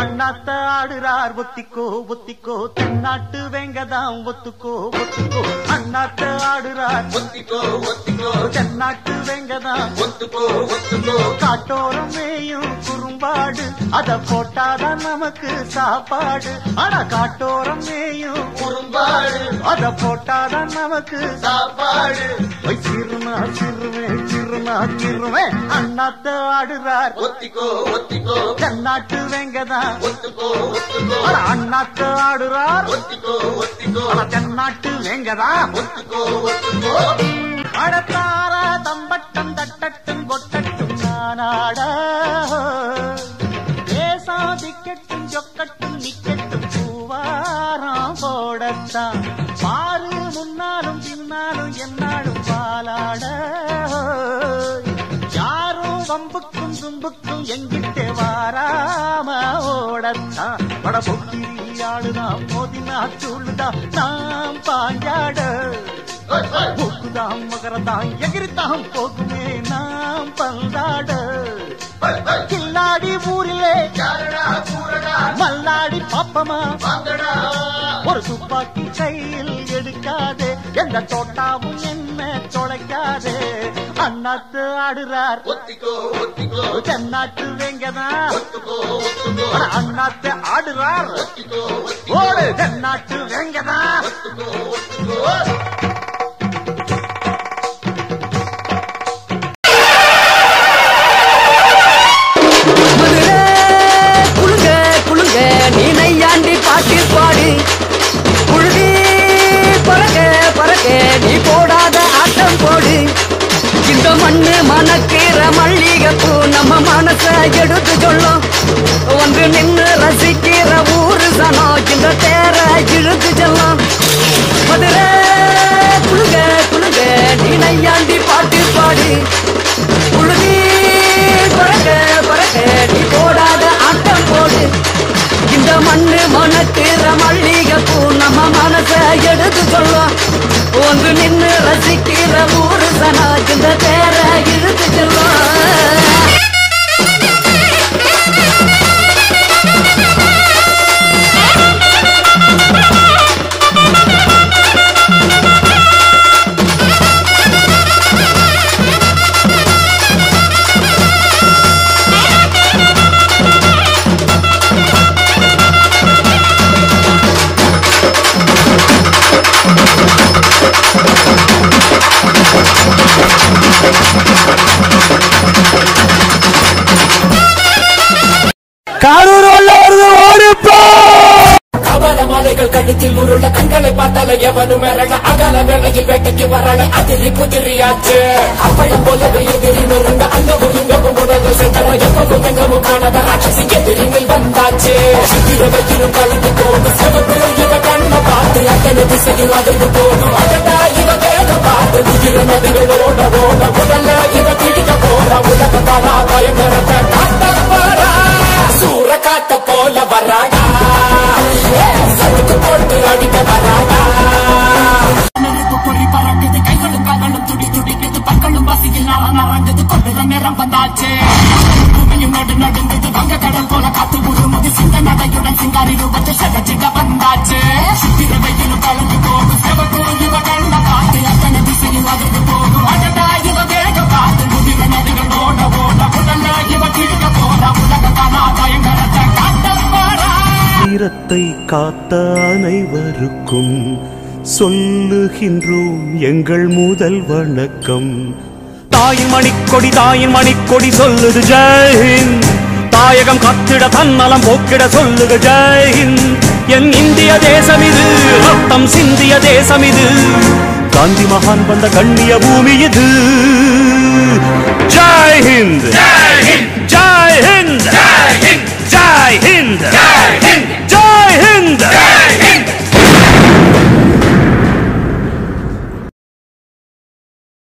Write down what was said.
அண்ணாத்த ஆடுறார் ஒத்திக்கோ ஒத்திக்கோ தென்னாட்டு வெங்கதாம் ஒத்துக்கோ ஒத்துக்கோ அண்ணாத்த ஆடுறார் ஒத்திக்கோ ஒத்திக்கோ தென்னாட்டு வெங்கதாம் ஒத்துக்கோ ஒத்துக்கோ காட்டோரம் மேயும் குறும்பாடு அத போட்டாதான் நமக்கு சாப்பாடு ஆனா காட்டோரம் மேயும் குறும்பாடு அத போட்டாதான் நமக்கு சாப்பாடு ஓய் சிறுனா சிறுமே சிறுனா சிறுமே அண்ணாத்த ஆடுறார் ஒத்திக்கோ ஒத்திக்கோ தென்னாட்டு வெங்கதான் ஒத்துக்கோ ஒத்துக்கோ ஆனா அண்ணாத்த ஆடுறார் ஒத்திக்கோ ஒத்திக்கோ ஆனா தென்னாட்டு வெங்கதான் ஒத்துக்கோ ஒத்துக்கோ அடத்தார தம்பட்டம் தட்டட்டும் கொட்டட்டும் நானாட தேசம் திக்கட்டும் சொக்கட்டும் நிக்கட்டும் பூவாரம் போடத்தான் பாரு முன்னாலும் பின்னாலும் என்னாலும் பாலாட யாரும் வம்புக்கும் தும்புக்கும் எங்கிட்டே வாராம ஓடத்தான் வட பொக்கிரி ஆளுதான் மோதினா தூளுதான் நாம் பாஞ்சாட ஓய், ஓய். மூக்குதாம் மகரதாம் எகிரித்தாம் போகுமே நாம் பந்தாட ஓய், ஓய். கில்லாடி ஊரிலே யாரடா பூரடா மல்லாடி பாப்பமா வாங்கடா ஒரு துப்பாக்கி கையில் எடுக்காதே எந்த தோட்டாவும் என்ன தொலைக்காதே அண்ணாத்து ஆடுறார் ஒத்திக்கோ ஒத்திக்கோ தென்னாட்டு வெங்கதான் ஒத்துக்கோ ஒத்துக்கோ அண்ணாத்து ஆடுறார் ஒத்திக்கோ ஒத்திக்கோ ஓடு தென்னாட்டு வெங்கதான் ஒத்துக்கோ ஒத்துக்கோ மதுரை குளுங்க குளுங்க நீ நையாண்டி பாட்டு பாடு புழுதி பறக்க பறக்க நீ போடாத ஆட்டம் போடு இந்த மண்ணு மணக்கிற மல்லிகைப்பூ நம்ம மனச எடுத்து சொல்லும் வந்து நின்னு ரசிக்கிற ஊரு சனம் இந்த தேர இழுத்து செல்லும் மதுரை குளுங்க குளுங்க நீ நையாண்டி பாட்டு பாடு புழுதி பறக்க பறக்க நீ போடாத ஆட்டம் போடு இந்த மண்ணு மணக்கிற மல்லிகை பூ நம்ம மனச எடுத்து சொல்லும் வந்து நின்னு ரசிக்கிற ஊரு சனா இந்த பேர இழுத்து செல்லும் கரூர் உள்ள வருது ஓடிப்போ கவல மாலைகள் கழுத்தில் உருள கண்களை பார்த்தால எவனும் மிரள அகல வேளையில் வேட்டைக்கு வரல அதிரி குதிரியாச்சு அப்பளம் போலவே எதிரி நொறுங்க அந்த ஒருங்கவும் உணர்வு சென்றவ எப்பவும் எங்கவும் காணாத ராட்சசி எதிரிகள் வந்தாச்சு சித்திரவையிலும் கலந்து போகும் சிவப்பு இவ கண்ண பார்த்து அத்தனை திசையில் அதிர்ந்து போகும் அகடா இவ வேக பார்த்து உயிர நதிகள் ஓட ஓட உடல்ல இவ பிடிக்க போற உலக பரா பயங்கரத்தை காட்ட போறா சூற காத்த போல வராடா சத்துக்கு போட்டு அடிக்க வராடா நெருப்பு பொறி பறக்குது கைகளும் கால்களும் துடி துடிக்குது பற்களும் பசியில் நர நரங்குது கொள்ளுற நேரம் வந்தாச்சு பூமியும் நடு நடுங்குது வங்க கடல் போல காத்து உருமுது சிங்க நடையுடன் சிங்காரி ரூபத்தை சகச்சிட வந்தாச்சு சித்திர வெயிலும் கலந்து போகும் சிவப்பு இவ கண்ண காத்து அத்தனை திசையில் அதிர்ந்து போகும் அடடா இவ வேக பார்த்து முதிர நதிகள் ஓட ஓட உடல்ல இவ கிழிக்க போற உலக காணா பயங்கரத்தை காட்ட போறா வீரத்தை காத்த அனைவருக்கும் சொல்லுகின்றோம் எங்கள் முதல் வணக்கம் தாயின் மணிக்கொடி தாயின் மணிக்கொடி சொல்லுது ஜெய்ஹிந்த் தாயகம் கத்திட தன்னலம் போக்கிட சொல்லுக ஜெய்ஹிந்த் என் இந்திய தேசம் இது ரத்தம் சிந்திய தேசம் இது காந்தி மகான் வந்த கண்ணிய பூமி இது ஜெய்ஹிந்த்